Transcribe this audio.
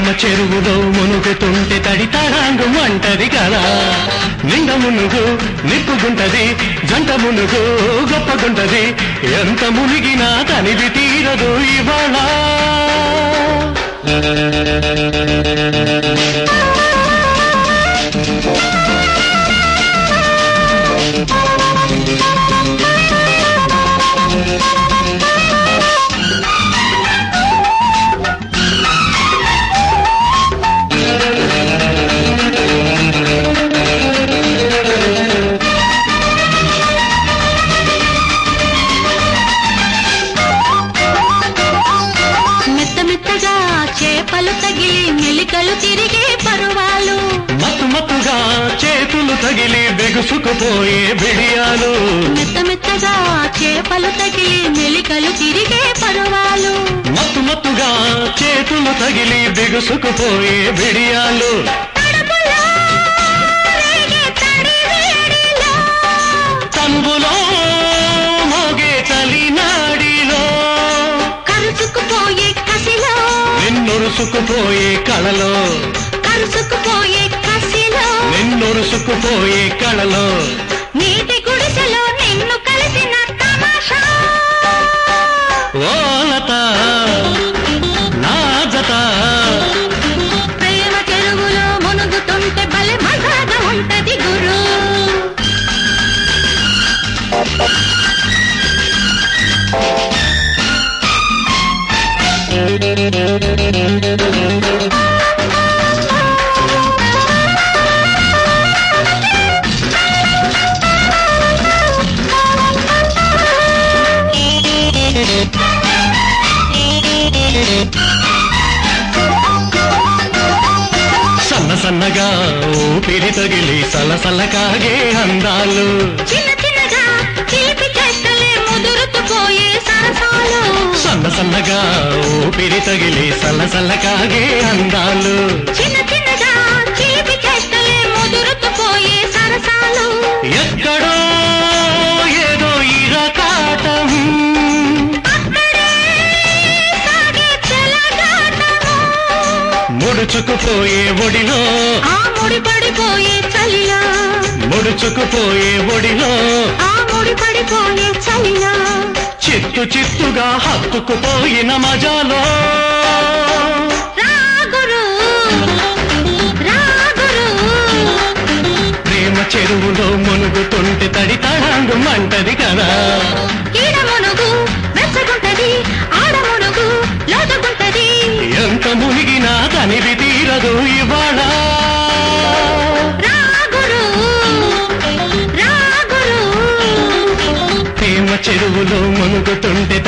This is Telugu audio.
చెరువులో మునుగుతుంటే తడి తడాంగు అంటది కదా నిండ మునుగు నిప్పుగుంటది జంట మునుగు గొప్పగుంటది ఎంత మునిగినా తనిది తీరదు ఇవాళ మెత్త మెత్తగా చేపలు తగిలి మెలికలు తిరిగే పరువాలు మత్తు మత్తుగా చేతులు తగిలి బెగుసుకుపోయే బిడియాలు మెత్త మెత్తగా చేపలు తగిలి మెలికలు తిరిగే పరువాలు మత్తు మత్తుగా చేతులు తగిలి బెగుసుకుపోయే బిడియాలు తడుపులో రేగే తడి వేడిలో తనువులో మోగే తలినాడిలో కరుచుకుపోయే కసిలో నిన్నొరుసుకుపోయే కళలో కరుచుకుపోయే కసిలో నిన్నొరుసుకుపోయే కళలో నీటి గుడిసెలో నిన్ను కలిసిన తమాషా ఓలత నా జత ప్రేమ చెరువులో మునుగుతుంటే భలే మజాగా ఉంటది గురు సన్న సన్నగా ఊపిరి తగిలి సలసల కాగే అందాలు చిన్న చిన్నగా చిలిపి చేష్టలే ముదురుతూ పోయే సరసాలు సన్న సన్నగా ఊపిరి తగిలి సలసల కాగే అందాలు చిన్న చిన్నగా చిలిపి చేష్టలే ముదురుతూ పోయే సరసాలు ఎక్కడో ఏదో ఇరకాటం అక్కడే సాగే చెలగాటము ముడుచుకుపోయే ఒడిలో ఆ ముడి పడిపోయే చలిలో ముడుచుకుపోయే ఒడిలో ఆ ముడి పడిపోయే చలిలో చిత్తు చిత్తుగా హత్తుకుపోయిన మజాలో రాగురు రాగురు ప్రేమ చెరువులో మునుగుతుంటే తడి తడాంగు మంటది కదా ఈడ మునుగు వెచ్చగుంటది ఆడ మునుగు లోతుగుంటది ఎంత మునిగినా తనిది తీరదు ఇవాళ రాగురు రాగురు ప్రేమ చెరువులో మునుగుతుంటే